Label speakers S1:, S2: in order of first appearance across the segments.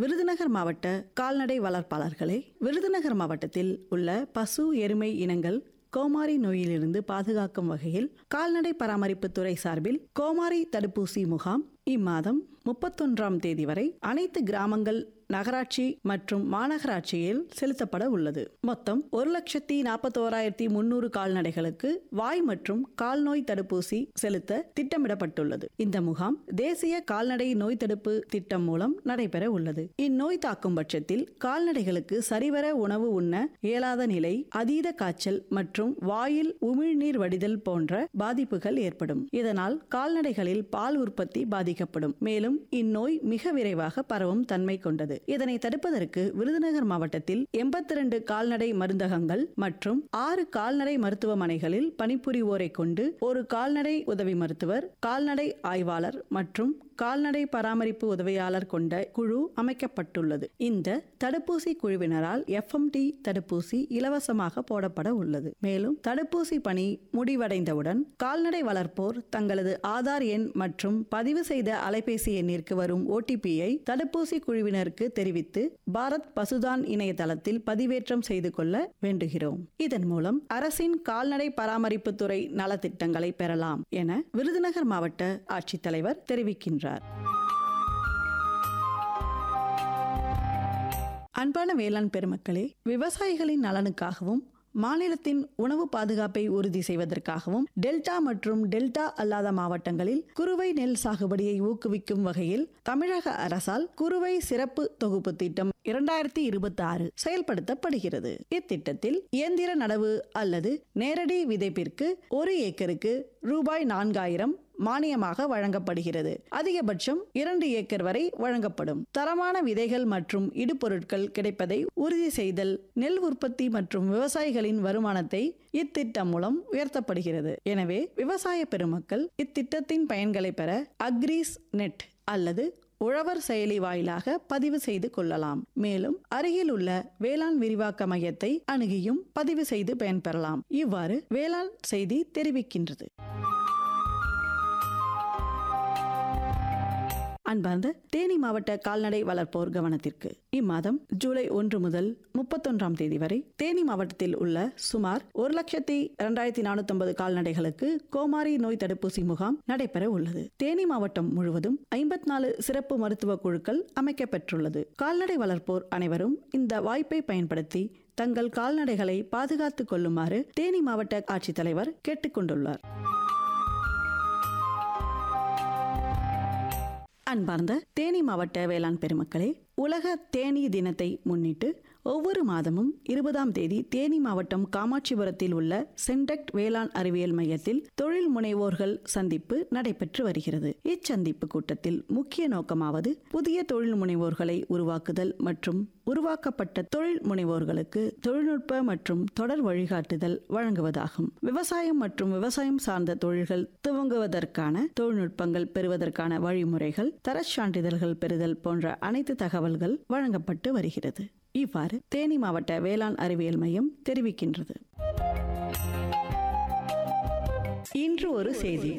S1: விருதுநகர் மாவட்ட கால்நடை வளர்ப்பாளர்களே விருதுநகர் மாவட்டத்தில் உள்ள பசு எருமை இனங்கள் கோமாரி நோயிலிருந்து பாதுகாக்கும் வகையில் கால்நடை பராமரிப்புத் துறை சார்பில் கோமாரி தடுப்பூசி முகாம் இம்மாதம் முப்பத்தொன்றாம் தேதி வரை அனைத்து கிராமங்கள் நகராட்சி மற்றும் மாநகராட்சியில் செலுத்தப்பட உள்ளது மொத்தம் ஒரு லட்சத்தி நாற்பத்தோராயிரத்தி முன்னூறு கால்நடைகளுக்கு வாய் மற்றும் கால்நோய் தடுப்பூசி செலுத்த திட்டமிடப்பட்டுள்ளது இந்த முகாம் தேசிய கால்நடை நோய் தடுப்பு திட்டம் மூலம் நடைபெற உள்ளது இந்நோய் தாக்கும் பட்சத்தில் கால்நடைகளுக்கு சரிவர உணவு உண்ண இயலாத நிலை அதீத காய்ச்சல் மற்றும் வாயில் உமிழ்நீர் வடிதல் போன்ற பாதிப்புகள் ஏற்படும் இதனால் கால்நடைகளில் பால் உற்பத்தி பாதிக்கப்படும் மேலும் இந்நோய் மிக விரைவாக பரவும் தன்மை கொண்டது இதனை தடுப்பதற்கு விருதுநகர் மாவட்டத்தில் எண்பத்தி ரெண்டு கால்நடை மருந்தகங்கள் மற்றும் ஆறு கால்நடை மருத்துவமனைகளில் பணிபுரிவோரை கொண்டு ஒரு கால்நடை உதவி மருத்துவர் கால்நடை ஆய்வாளர் மற்றும் கால்நடை பராமரிப்பு உதவியாளர் கொண்ட குழு அமைக்கப்பட்டுள்ளது இந்த தடுப்பூசி குழுவினரால் எஃப்எம்டி தடுப்பூசி இலவசமாக போடப்பட உள்ளது மேலும் தடுப்பூசி பணி முடிவடைந்தவுடன் கால்நடை வளர்ப்போர் தங்களது ஆதார் எண் மற்றும் பதிவு செய்த அலைபேசி எண்ணிற்கு வரும் ஓடிபியை தடுப்பூசி குழுவினருக்கு தெரிவித்து பாரத் பசுதான் இணையதளத்தில் பதிவேற்றம் செய்து கொள்ள வேண்டுகிறோம் இதன் மூலம் அரசின் கால்நடை பராமரிப்பு துறை நலத்திட்டங்களை பெறலாம் என விருதுநகர் மாவட்ட ஆட்சித்தலைவர் தெரிவிக்கின்றார் அன்பான வேளாண் பெருமக்களே விவசாயிகளின் நலனுக்காகவும் மாநிலத்தின் உணவு பாதுகாப்பை உறுதி செய்வதற்காகவும் டெல்டா மற்றும் டெல்டா அல்லாத மாவட்டங்களில் குறுவை நெல் சாகுபடியை ஊக்குவிக்கும் வகையில் தமிழக அரசால் குறுவை சிறப்பு தொகுப்பு திட்டம் இரண்டாயிரத்தி இருபத்தி ஆறு செயல்படுத்தப்படுகிறது இத்திட்டத்தில் இயந்திர நடவு அல்லது நேரடி விதைப்பிற்கு ஒரு ஏக்கருக்கு ரூபாய் நான்காயிரம் மானியமாக வழங்கப்படுகிறது அதிகபட்சம் இரண்டு ஏக்கர் வரை வழங்கப்படும் தரமான விதைகள் மற்றும் இடுபொருட்கள் கிடைப்பதை உறுதி செய்தல் நெல் உற்பத்தி மற்றும் விவசாயிகளின் வருமானத்தை இத்திட்டம் மூலம் உயர்த்தப்படுகிறது எனவே விவசாய பெருமக்கள் இத்திட்டத்தின் பயன்களை பெற அக்ரீஸ் நெட் அல்லது உழவர் செயலி வாயிலாக பதிவு செய்து கொள்ளலாம் மேலும் அருகில் உள்ள வேளாண் விரிவாக்க மையத்தை அணுகியும் பதிவு செய்து பயன்பெறலாம் இவ்வாறு வேளாண் செய்தி தெரிவிக்கின்றது அன்பார்ந்த தேனி மாவட்ட கால்நடை வளர்ப்போர் கவனத்திற்கு இம்மாதம் ஜூலை ஒன்று முதல் முப்பத்தொன்றாம் தேதி வரை தேனி மாவட்டத்தில் உள்ள சுமார் ஒரு லட்சத்தி இரண்டாயிரத்தி நானூத்தி ஐம்பது கால்நடைகளுக்கு கோமாரி நோய் தடுப்பூசி முகாம் நடைபெற உள்ளது தேனி மாவட்டம் முழுவதும் ஐம்பத்தி நாலு சிறப்பு மருத்துவ குழுக்கள் அமைக்கப்பெற்றுள்ளது கால்நடை வளர்ப்போர் அனைவரும் இந்த வாய்ப்பை பயன்படுத்தி தங்கள் கால்நடைகளை பாதுகாத்துக் கொள்ளுமாறு தேனி மாவட்ட ஆட்சித்தலைவர் கேட்டுக்கொண்டுள்ளார் அன்பார்ந்த தேனி மாவட்ட வேளாண் பெருமக்களே உலக தேனீ தினத்தை முன்னிட்டு ஒவ்வொரு மாதமும் இருபதாம் தேதி தேனி மாவட்டம் காமாட்சிபுரத்தில் உள்ள சென்டெக்ட் வேளாண் அறிவியல் மையத்தில் தொழில் முனைவோர்கள் சந்திப்பு நடைபெற்று வருகிறது இச்சந்திப்பு கூட்டத்தில் முக்கிய நோக்கமாவது புதிய தொழில் முனைவோர்களை உருவாக்குதல் மற்றும் உருவாக்கப்பட்ட தொழில் முனைவோர்களுக்கு தொழில்நுட்ப மற்றும் தொடர் வழிகாட்டுதல் வழங்குவதாகும் விவசாயம் மற்றும் விவசாயம் சார்ந்த தொழில்கள் துவங்குவதற்கான தொழில்நுட்பங்கள் பெறுவதற்கான வழிமுறைகள் தரச் சான்றிதழ்கள் பெறுதல் போன்ற அனைத்து தகவல்கள் வழங்கப்பட்டு வருகிறது இவ்வாறு தேனி மாவட்ட வேளாண் அறிவியல் மையம் தெரிவிக்கின்றது இன்று ஒரு செய்தி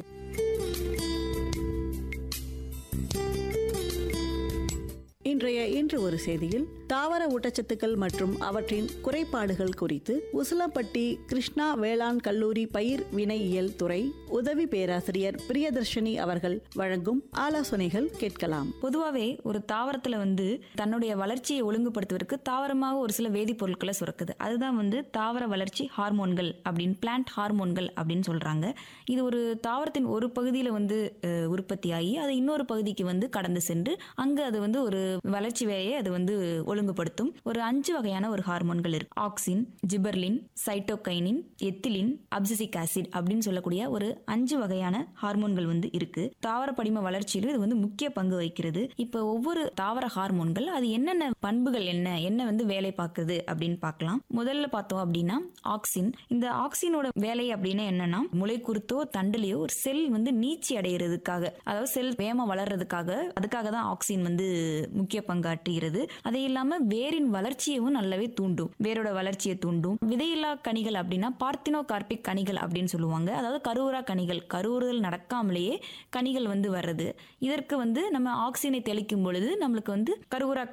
S1: இன்றைய இன்று ஒரு செய்தியில் தாவர ஊட்டச்சத்துக்கள் மற்றும் அவற்றின் குறைபாடுகள் குறித்து உசிலம்பட்டி கிருஷ்ணா வேளாண் கல்லூரி பயிர் வினையியல் துறை உதவி பேராசிரியர் பிரியதர்ஷினி அவர்கள் வழங்கும் ஆலோசனைகள் கேட்கலாம்
S2: பொதுவாகவே ஒரு தாவரத்தில் வந்து தன்னுடைய வளர்ச்சியை ஒழுங்குபடுத்துவதற்கு தாவரமாக ஒரு சில வேதிப்பொருட்களை சுரக்குது அதுதான் வந்து தாவர வளர்ச்சி ஹார்மோன்கள் அப்படின்னு பிளான்ட் ஹார்மோன்கள் அப்படின்னு சொல்கிறாங்க இது ஒரு தாவரத்தின் ஒரு பகுதியில் வந்து அஹ், உற்பத்தியாகி அது இன்னொரு பகுதிக்கு வந்து கடந்து சென்று அங்கே அது வந்து ஒரு வளர்ச்சி வேலையை அது வந்து ஒழுங்குபடுத்தும் ஒரு அஞ்சு வகையான ஒரு ஹார்மோன்கள் இருக்கு auxin gibberellin cytokinin ethylene abscisic acid அப்படின்னு சொல்லக்கூடிய ஒரு அஞ்சு வகையான ஹார்மோன்கள் வந்து இருக்கு தாவர படிம வளர்ச்சியிலும் இது வந்து முக்கிய பங்கு வகிக்கிறது இப்போ ஒவ்வொரு தாவர ஹார்மோன்கள் அது என்னென்ன பண்புகள் என்ன என்ன வந்து வேலை பார்க்குது அப்படின்னு பார்க்கலாம் முதல்ல பார்த்தோம் அப்படின்னா ஆக்சின் இந்த ஆக்சினோட வேலை அப்படின்னா என்னன்னா முளை குருத்தோ தண்டுலையோ ஒரு செல் வந்து நீச்சி அடைகிறதுக்காக அதாவது செல் வேகமா வளர்றதுக்காக அதுக்காக தான் ஆக்சின் வந்து முக்கிய பங்காற்றுகிறது அதே இல்லாம வேரின் வளர்ச்சியவும் நல்லாவே தூண்டும் வேரோட வளர்ச்சியை தூண்டும் விதையில்லா கனிகள் அப்படின்னா பார்த்தினோ கார்பிக் கனிகள் அப்படின்னு சொல்லுவாங்க அதாவது கருவுறா கனிகள் கருவுறுதல் நடக்காமலேயே கனிகள் வந்து வர்றது இதற்கு வந்து நம்ம ஆக்சினை தெளிக்கும் பொழுது நம்மளுக்கு வந்து கருவுறா